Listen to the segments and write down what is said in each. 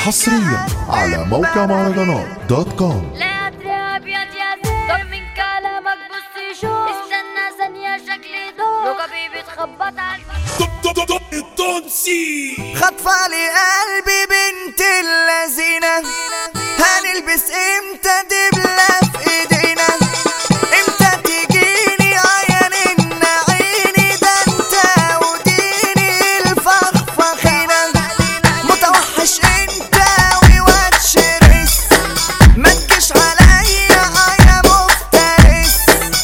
حصريا على موقع مهرجانات دوت كوم لا ادري ابيض يا زين طب من كلامك بص شوف استنى ثانية شكلي دور ركبي بتخبط على خطفالي قلبي بنت اللذينة هنلبس امتى دبلة في ايدينا امتى تجيني عيان عيني ده انت وديني الفخفخينة متوحش انت وواتشرس ما تجيش عليا يا مفترس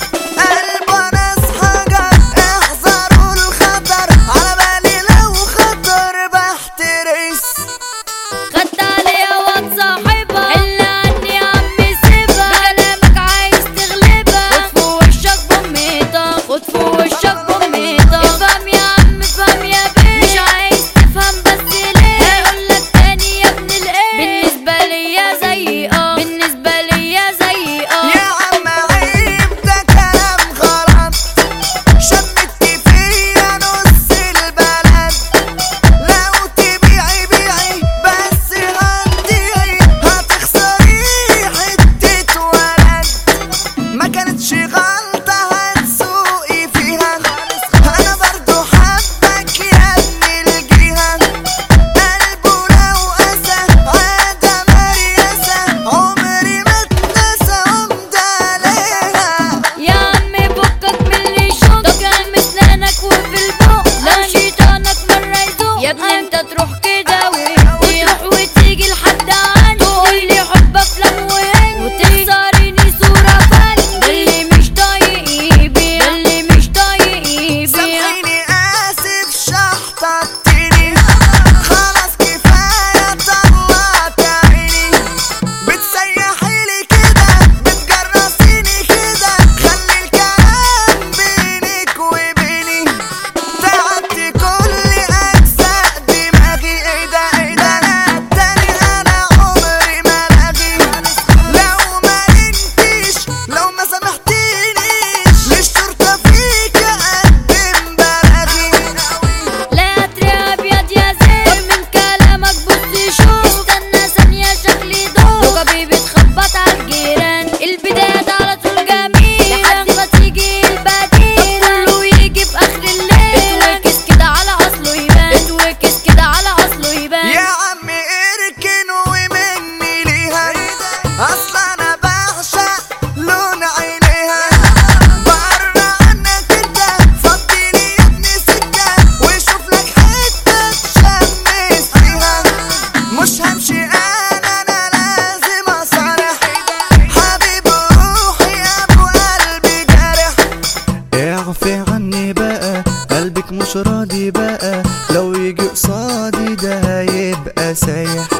قلب ناس حجر احذروا الخطر على بالي لو خطر بحترس خدت عليها واد صاحبها حل عني يا عم سيبها بكلامك عايز تغلبها خد في وشك بميطة خد في وشك بميطة افهم يا عم افهم يا بيه مش عايز تفهم بس ليه هقولك تاني يا ابن الايه بالنسبة ليا زي اه بالنسبة ليا زي اه يا عم عيب ده كلام غلط شمت فيا نص البلد لو تبيعي بيعي بس هتضيعي هتخسري حتة ولد ما كانتش غلطة هتسوقي فيها أنا برضو حبك يا ابن الجهة قلبه لو قسى عادة مريسة عمري ما اتنسى عمد عليها يا عم فكك من اللي يشوط طب كان مسنانك وفي البوق لو شيطانك مرة يزوق يا ابني انت تروح كده وتروح وتيجي لحد عندي تقول لي حب افلام وهند وتخسريني صورة فن ده اللي مش طايق ايبي ده اللي مش طايق ايبي سامحيني آسف شحطتني خلاص كفاية طلعت عيني بتسيحي لي كده بتجرسيني كده خلي الكلام بينك وبيني تعبت كل أجزاء دماغي ايه ده ايه ده انا التاني انا عمري ما لاغي لو ما انتيش لو ما سامحتينيش للشرطة فيك اقدم بلاغي لا ادري ابيض يا زين طب من كلامك بص شوف استنى ثانية شكلي دور ركبي بتخبط على الجيران البدايات على طول جميلة لحد ما تيجي البديل كله يجي في اخر الليل اتوكس كده على اصله يبان اتوكس كده على اصله يبان يا عم اركن ومني ليها اصل انا بعشق لون عينيها بره عنك انت فضيني يا ابني سكه وشوف لك حته تشمس فيها مش همشي انا انا لازم اصارح حبيب روحي ابو قلبي جارح اعفي عني بقى قلبك مش راضي بقى لو يجي قصادي ده هيبقى سايح